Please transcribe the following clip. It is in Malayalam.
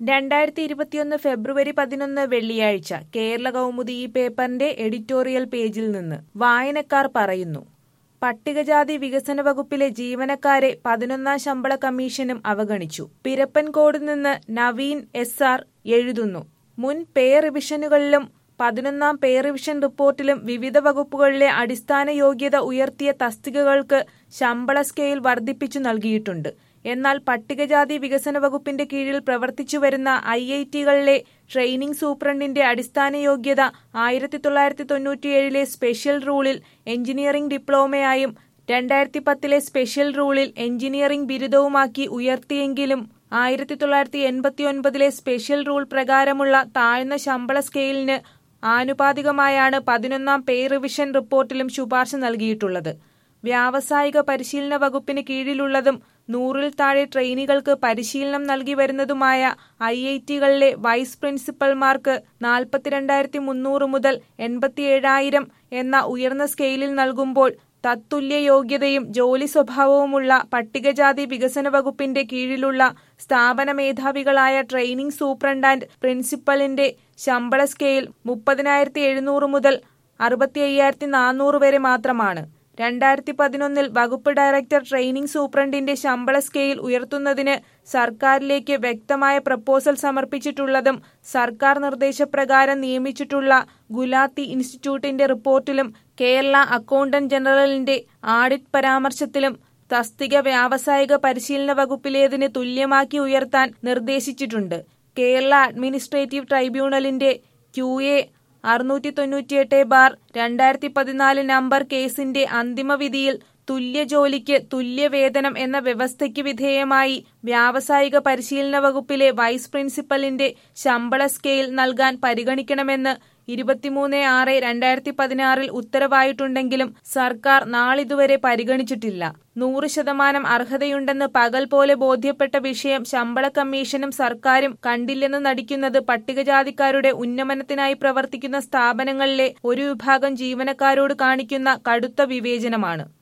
രണ്ടായിരത്തി ഇരുപത്തിയൊന്ന് ഫെബ്രുവരി പതിനൊന്ന് വെള്ളിയാഴ്ച കേരള കൗമുദി ഈ പേപ്പറിന്റെ എഡിറ്റോറിയൽ പേജിൽ നിന്ന് വായനക്കാർ പറയുന്നു പട്ടികജാതി വികസന വകുപ്പിലെ ജീവനക്കാരെ പതിനൊന്നാം ശമ്പള കമ്മീഷനും അവഗണിച്ചു പിരപ്പൻകോട് നിന്ന് നവീൻ എസ് ആർ എഴുതുന്നു മുൻ പേ റിവിഷനുകളിലും പതിനൊന്നാം പേ റിവിഷൻ റിപ്പോർട്ടിലും വിവിധ വകുപ്പുകളിലെ അടിസ്ഥാന യോഗ്യത ഉയർത്തിയ തസ്തികകൾക്ക് ശമ്പള സ്കെയിൽ വർദ്ധിപ്പിച്ചു നൽകിയിട്ടുണ്ട് എന്നാൽ പട്ടികജാതി വികസന വകുപ്പിന്റെ കീഴിൽ പ്രവർത്തിച്ചുവരുന്ന ഐ ഐ ടികളിലെ ട്രെയിനിംഗ് സൂപ്രണ്ടിന്റെ അടിസ്ഥാന യോഗ്യത ആയിരത്തി തൊള്ളായിരത്തി തൊണ്ണൂറ്റിയേഴിലെ സ്പെഷ്യൽ റൂളിൽ എഞ്ചിനീയറിംഗ് ഡിപ്ലോമയായും രണ്ടായിരത്തി പത്തിലെ സ്പെഷ്യൽ റൂളിൽ എഞ്ചിനീയറിംഗ് ബിരുദവുമാക്കി ഉയർത്തിയെങ്കിലും ആയിരത്തി തൊള്ളായിരത്തി എൺപത്തിയൊൻപതിലെ സ്പെഷ്യൽ റൂൾ പ്രകാരമുള്ള താഴ്ന്ന ശമ്പള സ്കെയിലിന് ആനുപാതികമായാണ് പതിനൊന്നാം പേ റിവിഷൻ റിപ്പോർട്ടിലും ശുപാർശ നൽകിയിട്ടുള്ളത് വ്യാവസായിക പരിശീലന വകുപ്പിന് കീഴിലുള്ളതും നൂറിൽ താഴെ ട്രെയിനികൾക്ക് പരിശീലനം നൽകി വരുന്നതുമായ ഐ ഐ ടികളിലെ വൈസ് പ്രിൻസിപ്പൽമാർക്ക് നാൽപ്പത്തിരണ്ടായിരത്തി മുന്നൂറ് മുതൽ എൺപത്തിയേഴായിരം എന്ന ഉയർന്ന സ്കെയിലിൽ നൽകുമ്പോൾ തത്തുല്യ യോഗ്യതയും ജോലി സ്വഭാവവുമുള്ള പട്ടികജാതി വികസന വകുപ്പിന്റെ കീഴിലുള്ള സ്ഥാപന മേധാവികളായ ട്രെയിനിംഗ് സൂപ്രണ്ട് ആൻഡ് പ്രിൻസിപ്പലിന്റെ ശമ്പള സ്കെയിൽ മുപ്പതിനായിരത്തി എഴുന്നൂറ് മുതൽ അറുപത്തി അയ്യായിരത്തി നാനൂറ് വരെ മാത്രമാണ് രണ്ടായിരത്തി പതിനൊന്നിൽ വകുപ്പ് ഡയറക്ടർ ട്രെയിനിംഗ് സൂപ്രണ്ടിന്റെ ശമ്പള സ്കെയിൽ ഉയർത്തുന്നതിന് സർക്കാരിലേക്ക് വ്യക്തമായ പ്രപ്പോസൽ സമർപ്പിച്ചിട്ടുള്ളതും സർക്കാർ നിർദ്ദേശപ്രകാരം നിയമിച്ചിട്ടുള്ള ഗുലാത്തി ഇൻസ്റ്റിറ്റ്യൂട്ടിന്റെ റിപ്പോർട്ടിലും കേരള അക്കൗണ്ടന്റ് ജനറലിന്റെ ആഡിറ്റ് പരാമർശത്തിലും തസ്തിക വ്യാവസായിക പരിശീലന വകുപ്പിലേതിന് തുല്യമാക്കി ഉയർത്താൻ നിർദ്ദേശിച്ചിട്ടുണ്ട് കേരള അഡ്മിനിസ്ട്രേറ്റീവ് ട്രൈബ്യൂണലിന്റെ ക്യു എ അറുന്നൂറ്റി തൊണ്ണൂറ്റിയെട്ട് ബാർ രണ്ടായിരത്തി പതിനാല് നമ്പർ കേസിന്റെ അന്തിമ വിധിയിൽ തുല്യ ജോലിക്ക് തുല്യ വേതനം എന്ന വ്യവസ്ഥയ്ക്ക് വിധേയമായി വ്യാവസായിക പരിശീലന വകുപ്പിലെ വൈസ് പ്രിൻസിപ്പലിന്റെ ശമ്പള സ്കെയിൽ നൽകാൻ പരിഗണിക്കണമെന്ന് ഇരുപത്തിമൂന്ന് ആറ് രണ്ടായിരത്തി പതിനാറിൽ ഉത്തരവായിട്ടുണ്ടെങ്കിലും സർക്കാർ നാളിതുവരെ പരിഗണിച്ചിട്ടില്ല നൂറ് ശതമാനം അർഹതയുണ്ടെന്ന് പകൽ പോലെ ബോധ്യപ്പെട്ട വിഷയം ശമ്പള കമ്മീഷനും സർക്കാരും കണ്ടില്ലെന്ന് നടിക്കുന്നത് പട്ടികജാതിക്കാരുടെ ഉന്നമനത്തിനായി പ്രവർത്തിക്കുന്ന സ്ഥാപനങ്ങളിലെ ഒരു വിഭാഗം ജീവനക്കാരോട് കാണിക്കുന്ന കടുത്ത വിവേചനമാണ്